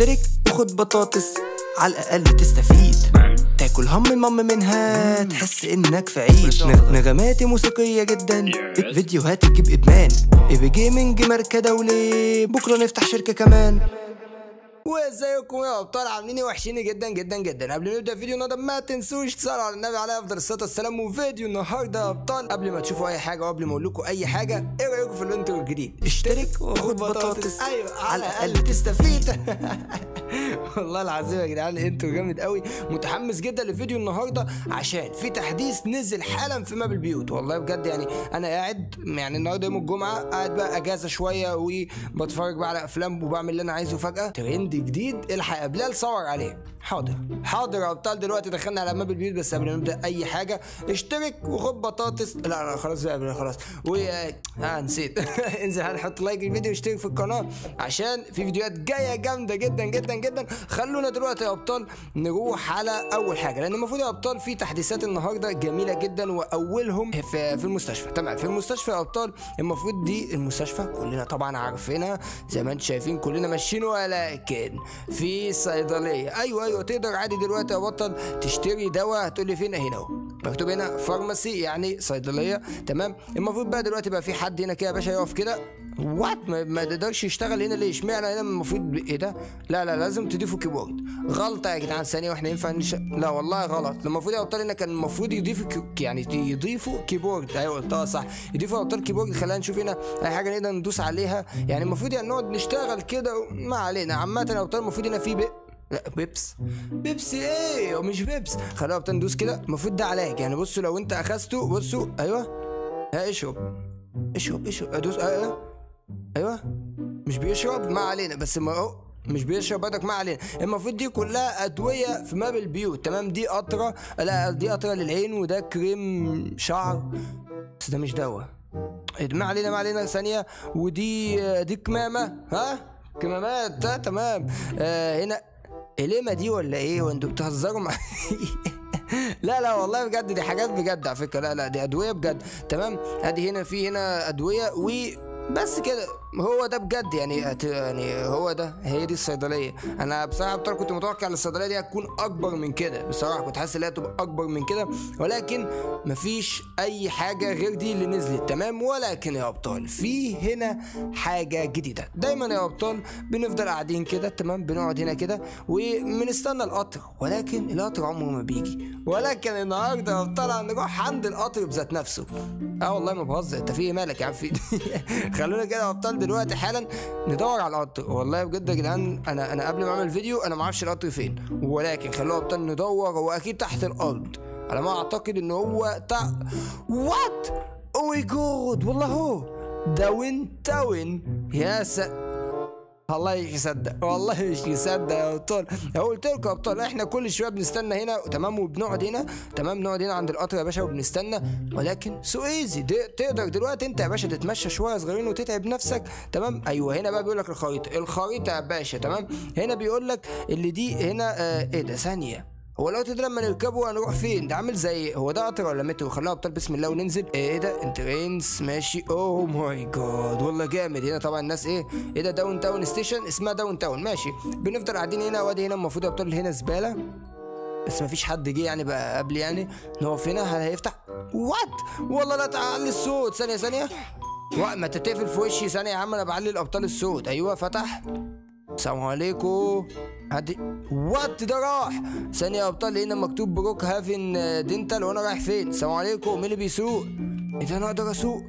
اشترك وخد بطاطس على الأقل تستفيد تاكل هم مم منها تحس انك في عيد نغ- نغماتي موسيقية جدا فيديوهات تجيب ادمان ايبي جيمنج ماركة دولي بكرة نفتح شركة كمان وازيكم يا ابطال عاملين ايه وحشيني جدا جدا جدا قبل ما نبدا فيديو النهارده ما تنسوش تصلوا على النبي عليه افضل الصلاه والسلام وفيديو النهارده يا ابطال قبل ما تشوفوا اي حاجه وقبل ما اقول لكم اي حاجه ايه رايكم في الانترو الجديد اشترك وخد بطاطس ايوه على الاقل تستفيد والله العظيم يا جدعان الانترو جامد قوي متحمس جدا لفيديو النهارده عشان في تحديث نزل حالا في ماب البيوت والله بجد يعني انا قاعد يعني النهارده يوم الجمعه قاعد بقى اجازه شويه وبتفرج بقى على افلام وبعمل اللي انا عايزه فجاه ترند جديد الحق يا بلال صور عليه حاضر حاضر يا ابطال دلوقتي دخلنا على ماب البيوت بس قبل ما نبدا اي حاجه اشترك وخد بطاطس لا لا خلاص بقى بقى خلاص و اه نسيت انزل هنحط لايك الفيديو واشترك في القناه عشان في فيديوهات جايه جامده جدا جدا جدا خلونا دلوقتي يا ابطال نروح على اول حاجه لان المفروض يا ابطال في تحديثات النهارده جميله جدا واولهم في في المستشفى تمام في المستشفى يا ابطال المفروض دي المستشفى كلنا طبعا عارفينها زي ما انتم شايفين كلنا ماشيين ولكن في صيدليه ايوه ايوه تقدر عادي دلوقتي يا بطل تشتري دواء هتقول لي فين هنا اهو مكتوب هنا فارماسي يعني صيدليه تمام المفروض بقى دلوقتي بقى في حد هنا كده يا باشا يقف كده وات ما, ما تقدرش يشتغل هنا ليه اشمعنى هنا المفروض ب- ايه ده لا لا لازم تضيفوا كيبورد غلطه يا جدعان ثانيه واحنا ينفع نش... لا والله غلط المفروض يا ابطال هنا كان المفروض يضيفوا كي... يعني يضيفوا كيبورد ايوه قلتها صح يضيفوا يا ابطال كيبورد خلينا نشوف هنا اي حاجه نقدر ندوس عليها يعني المفروض يعني نقعد نشتغل كده و- ما علينا عامه يا ابطال المفروض هنا في بق لا بيبس بيبسي ايه هو مش بيبس خلينا ابطال ندوس كده المفروض ده علاج يعني بصوا لو انت اخذته بصوا ايوه ها اشرب اشرب اشرب ادوس ايوه ايوه مش بيشرب ما علينا بس ما هو مش بيشرب بدك ما علينا المفروض دي كلها ادويه في ماب البيوت تمام دي قطره لا دي قطره للعين وده كريم شعر بس ده مش دواء ما علينا ما علينا ثانيه ودي دي كمامه ها كمامات ده تمام آه هنا إليمة دي ولا ايه وانتوا بتهزروا مع لا لا والله بجد دي حاجات بجد على فكره لا لا دي ادويه بجد تمام ادي هنا في هنا ادويه و بس كده هو ده بجد يعني هت- يعني هو ده هي دي الصيدليه انا بصراحه بطل كنت متوقع ان الصيدليه دي هتكون اكبر من كده بصراحه كنت حاسس ان هي هتبقى اكبر من كده ولكن مفيش اي حاجه غير دي اللي نزلت تمام ولكن يا ابطال في هنا حاجه جديده دايما يا ابطال بنفضل قاعدين كده تمام بنقعد هنا كده وبنستنى القطر ولكن القطر عمره ما بيجي ولكن النهارده يا ابطال هنروح عند القطر بذات نفسه اه والله ما بهزر انت في إيه مالك يا عم في خلونا كده يا ابطال دلوقتي حالا ندور على القطر والله بجد يا جدعان انا انا قبل ما اعمل فيديو انا ما اعرفش القطر فين ولكن خلونا يا ابطال ندور هو اكيد تحت الارض على ما اعتقد ان هو تحت وات او ماي جاد والله هو داون تاون يا س والله مش يصدق والله مش يصدق يا ابطال أنا قلت لكم يا ابطال احنا كل شويه بنستنى هنا تمام وبنقعد هنا تمام نقعد هنا عند القطر يا باشا وبنستنى ولكن سو ايزي تقدر دلوقتي انت يا باشا تتمشى شويه صغيرين وتتعب نفسك تمام ايوه هنا بقى بيقول لك الخريطه الخريطه يا باشا تمام هنا بيقول لك اللي دي هنا آه ايه ده ثانيه هو القطر ده لما نركبه هنروح فين؟ ده عامل زي هو ده قطر ولا مترو؟ خلينا ابطال بسم الله وننزل ايه ده؟ انترينس ماشي اوه ماي جاد والله جامد هنا طبعا الناس ايه؟ ايه ده داون تاون ستيشن اسمها داون تاون ماشي بنفضل قاعدين هنا وادي هنا المفروض يا ابطال هنا زباله بس مفيش حد جه يعني بقى قبل يعني نقف هنا هل هيفتح؟ وات؟ والله لا تعلي الصوت ثانيه ثانيه وقت ما تتقفل في وشي ثانيه يا عم انا بعلي الابطال الصوت ايوه فتح السلام عليكم هدي وات ده راح ثانية يا ابطال هنا مكتوب بروك هافن دينتال وانا رايح فين السلام عليكم مين اللي بيسوق ايه ده انا اقدر اسوق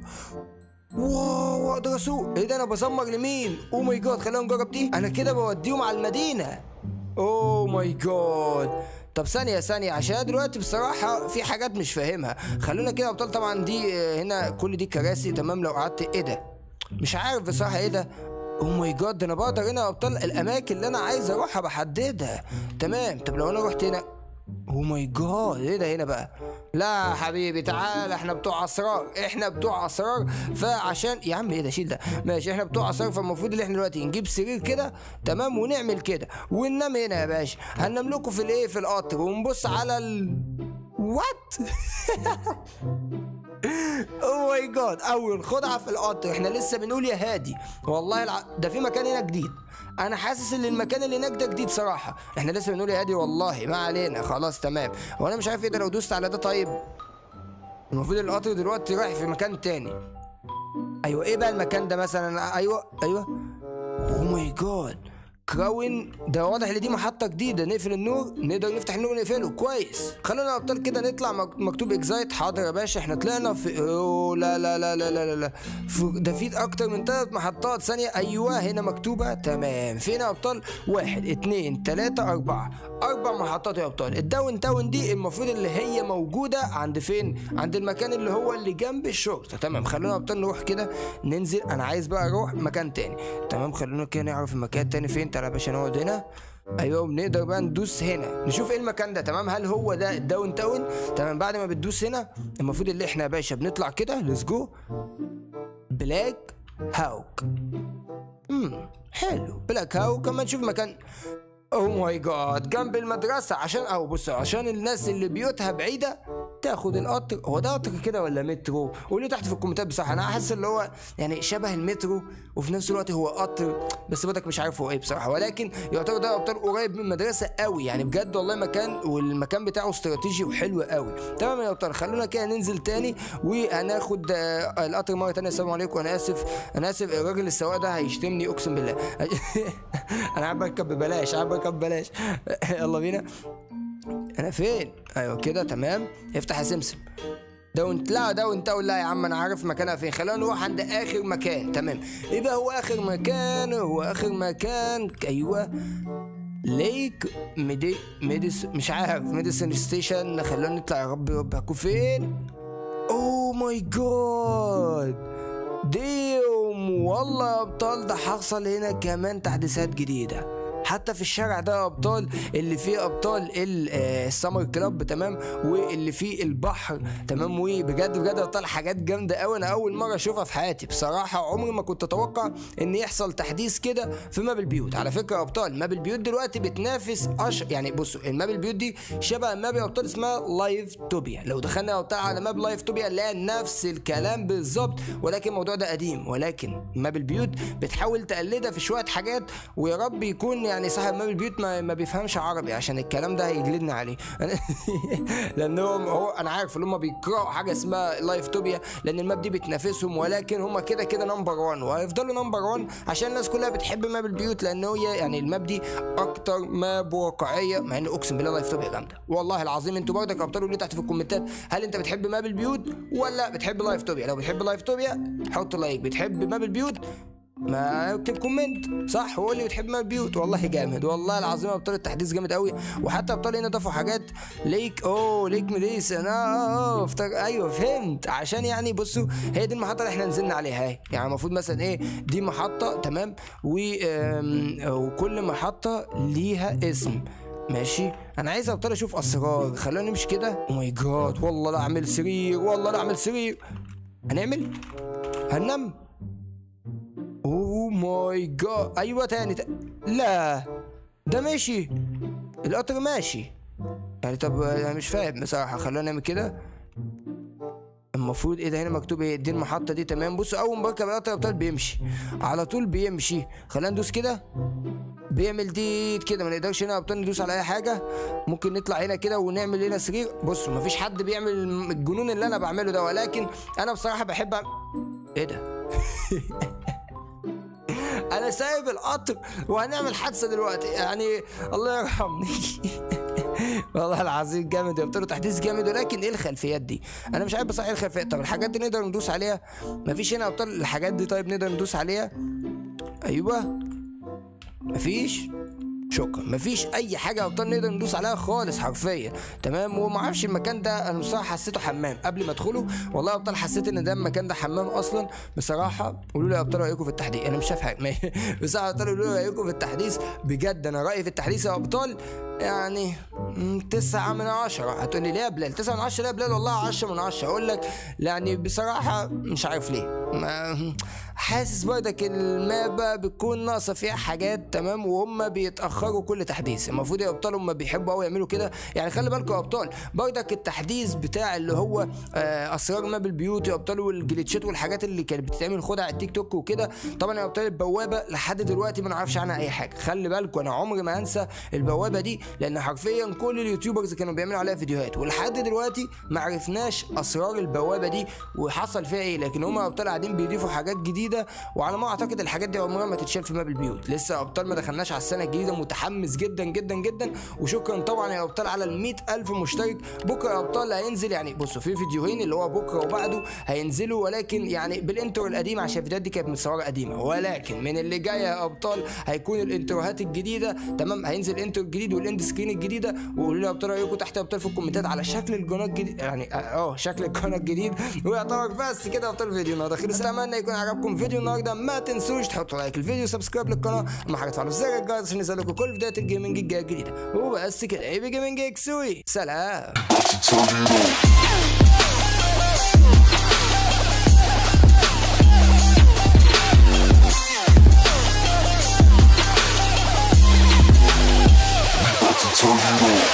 واو اقدر اسوق ايه ده انا بزمر لمين او ماي جاد خلينا نجرب دي انا كده بوديهم على المدينة اوه ماي جاد طب ثانية ثانية عشان دلوقتي بصراحة في حاجات مش فاهمها خلونا كده يا ابطال طبعا دي آه، هنا كل دي كراسي تمام لو قعدت ايه ده مش عارف بصراحة ايه ده او ماي جاد ده انا بقدر هنا يا ابطال الاماكن اللي انا عايز اروحها بحددها تمام طب لو انا رحت هنا او ماي جاد ايه ده هنا بقى لا يا حبيبي تعال احنا بتوع اسرار احنا بتوع اسرار فعشان يا عم ايه ده شيل ده ماشي احنا بتوع اسرار فالمفروض ان احنا دلوقتي نجيب سرير كده تمام ونعمل كده وننام هنا يا باشا هننام لكم في الايه في القطر ونبص على ال وات اوه ماي جاد اول خدعه في القطر احنا لسه بنقول يا هادي والله الع... ده في مكان هنا جديد انا حاسس ان المكان اللي هناك ده جديد صراحه احنا لسه بنقول يا هادي والله ما علينا خلاص تمام وانا مش عارف ايه ده لو دوست على ده طيب المفروض القطر دلوقتي رايح في مكان تاني ايوه ايه بقى المكان ده مثلا ايوه ايوه اوه ماي جاد كراون ده واضح ان دي محطة جديدة نقفل النور نقدر نفتح النور ونقفله كويس خلونا يا ابطال كده نطلع مك- مكتوب اكزايت حاضر يا باشا احنا طلعنا في اوه لا لا لا لا لا لا, لا. ف- ده في اكتر من ثلاث محطات ثانية ايوه هنا مكتوبة تمام فين يا ابطال واحد اتنين تلاتة اربعة اربع محطات يا ابطال الداون تاون دي المفروض اللي هي موجودة عند فين عند المكان اللي هو اللي جنب الشرطة تمام خلونا يا ابطال نروح كده ننزل انا عايز بقى اروح مكان تاني تمام خلونا كده نعرف المكان التاني فين تعالى يا باشا نقعد هنا ايوه بنقدر بقى ندوس هنا نشوف ايه المكان ده تمام هل هو ده الداون تاون تمام بعد ما بتدوس هنا المفروض اللي احنا يا باشا بنطلع كده ليتس جو بلاك هاوك امم حلو بلاك هاوك اما نشوف مكان اوه ماي جاد جنب المدرسة عشان او بص عشان الناس اللي بيوتها بعيدة تاخد القطر هو ده قطر كده ولا مترو قولوا تحت في الكومنتات بصراحة انا حاسس اللي هو يعني شبه المترو وفي نفس الوقت هو قطر بس بدك مش عارف هو ايه بصراحة ولكن يعتبر ده قطر قريب من المدرسة قوي يعني بجد والله مكان والمكان بتاعه استراتيجي وحلو قوي تمام يا ابطال خلونا كده ننزل تاني وهناخد آه، القطر مرة تانية السلام عليكم انا اسف انا اسف الراجل السواق ده هيشتمني اقسم بالله انا عم بركب ببلاش عم بركب ببلاش يلا بينا انا فين ايوه كده تمام افتح يا سمسم داون لا داون تاون لا يا عم انا عارف مكانها فين خلينا نروح عند اخر مكان تمام ايه بقى هو اخر مكان هو اخر مكان ايوه ليك ميدي ميديس مش عارف ميديسن ستيشن خلينا نطلع يا رب يا رب هكون فين اوه ماي جاد ديوم والله يا ابطال ده حصل هنا كمان تحديثات جديده حتى في الشارع ده يا ابطال اللي فيه ابطال ال- آه، السمر كلاب تمام واللي فيه البحر تمام وبجد بجد يا ابطال حاجات جامده قوي انا اول مره اشوفها في حياتي بصراحه عمري ما كنت اتوقع ان يحصل تحديث كده في ماب البيوت على فكره يا ابطال ماب البيوت دلوقتي بتنافس أش... يعني بصوا الماب البيوت دي شبه ماب يا ابطال اسمها لايف توبيا لو دخلنا يا ابطال على ماب لايف توبيا نلاقي نفس الكلام بالظبط ولكن الموضوع ده قديم ولكن ماب البيوت بتحاول تقلدها في شويه حاجات ويا رب يكون يعني صاحب ماب البيوت ما, ما بيفهمش عربي عشان الكلام ده هيجلدنا عليه لانهم هو انا عارف ان هم بيقراوا حاجه اسمها لايف توبيا لان الماب دي بتنافسهم ولكن هم كده كده نمبر 1 وهيفضلوا نمبر 1 عشان الناس كلها بتحب ماب البيوت لان هي يعني الماب دي اكتر ماب واقعيه مع ان اقسم بالله لايف توبيا جامده والله العظيم انتوا برضك يا ابطال قولوا لي تحت في الكومنتات هل انت بتحب ماب البيوت ولا بتحب لايف توبيا لو بتحب لايف توبيا حط لايك بتحب ماب البيوت ما اكتب كومنت صح وقول لي بتحب ماب البيوت والله جامد والله العظيم يا ابطال التحديث جامد قوي وحتى ابطال هنا ضافوا حاجات ليك اوه ليك ميديس انا اه افتكر ايوه فهمت عشان يعني بصوا هي دي المحطه اللي احنا نزلنا عليها اهي يعني المفروض مثلا ايه دي محطه تمام و آم، وكل محطه ليها اسم ماشي انا عايز ابطال اشوف اسرار خلونا نمشي كده او ماي جاد والله لا اعمل سرير والله لا اعمل سرير هنعمل هننام اوه ماي جاد ايوه تاني تا... لا ده ماشي القطر ماشي يعني طب انا مش فاهم بصراحه خلونا نعمل كده المفروض ايه ده هنا مكتوب ايه دي المحطه دي تمام بصوا اول ما بركب القطر يا ابطال بيمشي على طول بيمشي خلينا ندوس كده بيعمل ديت كده ما نقدرش هنا يا ابطال ندوس على اي حاجه ممكن نطلع هنا كده ونعمل هنا سرير بصوا مفيش حد بيعمل الجنون اللي انا بعمله ده ولكن انا بصراحه بحب أعمل... ايه ده انا سايب القطر وهنعمل حادثه دلوقتي يعني الله يرحمني والله العظيم جامد يا له تحديث جامد ولكن ايه الخلفيات دي انا مش عارف بصراحه ايه الخلفيات طب الحاجات دي نقدر ندوس عليها مفيش هنا ابطال الحاجات دي طيب نقدر ندوس عليها ايوه مفيش شكرا مفيش اي حاجه يا ابطال نقدر ندوس عليها خالص حرفيا تمام وما اعرفش المكان ده انا بصراحه حسيته حمام قبل ما ادخله والله يا ابطال حسيت ان ده المكان ده حمام اصلا بصراحه قولوا لي يا ابطال رايكم في التحديث انا مش شايف حاجه بصراحه يا ابطال قولوا لي رايكم في التحديث بجد انا رايي في التحديث يا ابطال يعني مم، تسعة من عشرة هتقولي ليه يا بلال تسعة من عشرة ليه يا بلال والله عشرة من عشرة أقول لك يعني بصراحة مش عارف ليه ما حاسس برضك المابا بتكون ناقصة فيها حاجات تمام وهم بيتأخروا كل تحديث المفروض يا أبطال هم بيحبوا أوي يعملوا كده يعني خلي بالكم يا أبطال برضك التحديث بتاع اللي هو آه، أسرار ماب البيوت يا أبطال والجليتشات والحاجات اللي كانت بتتعمل خدع على التيك توك وكده طبعا يا أبطال البوابة لحد دلوقتي ما نعرفش عنها أي حاجة خلي بالكم أنا عمري ما هنسى البوابة دي لأن حرفيا كل اليوتيوبرز كانوا بيعملوا عليها فيديوهات ولحد دلوقتي ما عرفناش أسرار البوابة دي وحصل فيها إيه لكن هم يا أبطال قاعدين بيضيفوا حاجات جديدة وعلى ما أعتقد الحاجات دي عمرها ما تتشال في ماب البيوت لسه يا أبطال ما دخلناش على السنة الجديدة متحمس جدا جدا جدا وشكرا طبعا يا أبطال على ال ألف مشترك بكرة يا أبطال هينزل يعني بصوا في فيديوهين اللي هو بكرة وبعده هينزلوا ولكن يعني بالانترو القديم عشان الفيديوهات دي كانت متصورة قديمة ولكن من اللي جاية يا أبطال هيكون الانتروهات الجديدة تمام هينزل انترو الجديد والاند سكرين الجديدة وقولوا لي يا أبطال رأيكم تحت يا أبطال في الكومنتات على شكل القناة الجديد يعني اه شكل القناة الجديد ويعتبر بس كده يا أبطال الفيديو النهارده خلص اتمنى يكون عجبكم فيديو النهارده ما تنسوش تحطوا لايك الفيديو سبسكرايب للقناة اهم حاجة تفعلوا زر الجرس عشان ينزل لكم كل فيديوهات الجيمنج الجاية الجديدة وبس كده اي بي جيمنج اكسوي سلام Turn it on.